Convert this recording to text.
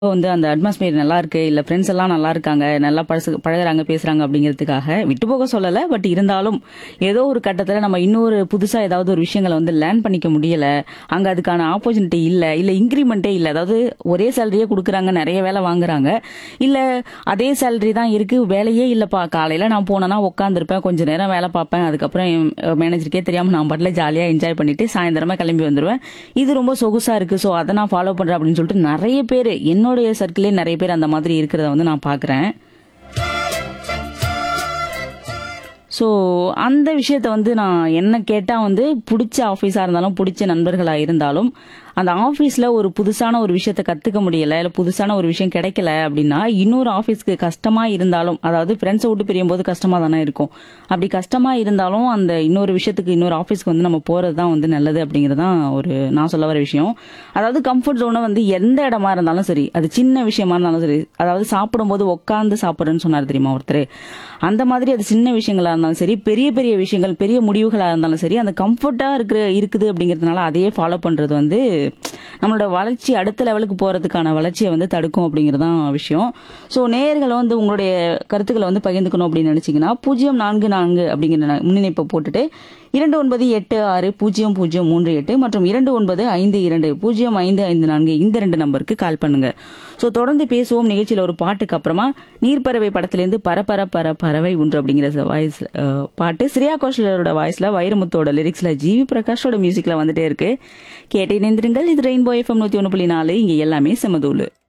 வந்து அந்த அட்மாஸ்பியர் நல்லா இருக்கு இல்ல ஃப்ரெண்ட்ஸ் எல்லாம் நல்லா இருக்காங்க நல்லா பழசு பழகுறாங்க பேசுறாங்க அப்படிங்கிறதுக்காக விட்டு போக சொல்லல பட் இருந்தாலும் ஏதோ ஒரு கட்டத்துல நம்ம இன்னொரு புதுசா ஏதாவது ஒரு விஷயங்களை வந்து லேர்ன் பண்ணிக்க முடியல அங்க அதுக்கான ஆப்பர்ச்சுனிட்டி இல்ல இல்ல இன்க்ரிமெண்ட்டே இல்ல அதாவது ஒரே சேலரியே கொடுக்குறாங்க நிறைய வேலை வாங்குறாங்க இல்ல அதே சேலரி தான் இருக்கு வேலையே இல்லப்பா காலையில நான் போனேன்னா உட்காந்துருப்பேன் கொஞ்ச நேரம் வேலை பார்ப்பேன் அதுக்கப்புறம் என் மேனேஜருக்கே தெரியாம நான் பாட்டில் ஜாலியா என்ஜாய் பண்ணிட்டு சாயந்தரமா கிளம்பி வந்துருவேன் இது ரொம்ப சொகுசா இருக்கு ஸோ அதை நான் ஃபாலோ பண்றேன் அப்படின்னு சொல்லிட்டு நிறைய பேர் என்னுடைய சர்க்கிளே நிறைய பேர் அந்த மாதிரி இருக்கிறத வந்து நான் பாக்குறேன் ஸோ அந்த விஷயத்த வந்து நான் என்ன கேட்டால் வந்து பிடிச்ச ஆஃபீஸாக இருந்தாலும் பிடிச்ச நண்பர்களாக இருந்தாலும் அந்த ஆஃபீஸில் ஒரு புதுசான ஒரு விஷயத்த கற்றுக்க முடியல இல்லை புதுசான ஒரு விஷயம் கிடைக்கல அப்படின்னா இன்னொரு ஆஃபீஸ்க்கு கஷ்டமாக இருந்தாலும் அதாவது ஃப்ரெண்ட்ஸை விட்டு பிரியும் போது கஷ்டமாக தானே இருக்கும் அப்படி கஷ்டமாக இருந்தாலும் அந்த இன்னொரு விஷயத்துக்கு இன்னொரு ஆஃபீஸ்க்கு வந்து நம்ம போகிறது தான் வந்து நல்லது அப்படிங்கிறது தான் ஒரு நான் சொல்ல வர விஷயம் அதாவது கம்ஃபர்ட் ஜோனை வந்து எந்த இடமா இருந்தாலும் சரி அது சின்ன விஷயமா இருந்தாலும் சரி அதாவது சாப்பிடும்போது உட்காந்து சாப்பிட்றேன்னு சொன்னார் தெரியுமா ஒருத்தர் அந்த மாதிரி அது சின்ன விஷயங்களா இருந்தாலும் சரி பெரிய பெரிய விஷயங்கள் பெரிய முடிவுகளா இருந்தாலும் சரி அந்த கம்ஃபர்ட்டா இருக்கிற இருக்குது அப்படிங்கிறதுனால அதையே ஃபாலோ பண்றது வந்து நம்மளோட வளர்ச்சி அடுத்த லெவலுக்கு போறதுக்கான வளர்ச்சியை வந்து தடுக்கும் அப்படிங்கிறது தான் விஷயம் ஸோ நேயர்களை வந்து உங்களுடைய கருத்துக்களை வந்து பகிர்ந்துக்கணும் அப்படின்னு நினைச்சீங்கன்னா பூஜ்ஜியம் நான்கு நான்கு அப்படிங்கிற முன்னிணைப்பை போட்டுட்டு இரண்டு ஒன்பது எட்டு ஆறு பூஜ்ஜியம் பூஜ்ஜியம் மூன்று எட்டு மற்றும் இரண்டு ஒன்பது ஐந்து இரண்டு பூஜ்ஜியம் ஐந்து ஐந்து நான்கு இந்த ரெண்டு நம்பருக்கு கால் பண்ணுங்க ஸோ தொடர்ந்து பேசுவோம் நிகழ்ச்சியில் ஒரு பாட்டுக்கு அப்புறமா நீர்ப்பறவை படத்திலேருந்து பரபர பர பறவை ஒன்று அப்படிங்கிற வாய்ஸ் பாட்டு ஸ்ரேயா கோஷலரோட வாய்ஸ்ல வைரமுத்தோட லிரிக்ஸ்ல ஜிவி பிரகாஷோட மியூசிக்ல வந்துட்டே இருக்கு கேட்டு இணைந்திருங்கள் இது ரெயின்போ எஃப்எம் நூத்தி ஒன்று புள்ளி நாலு இங்க எல்லாமே செமதூளு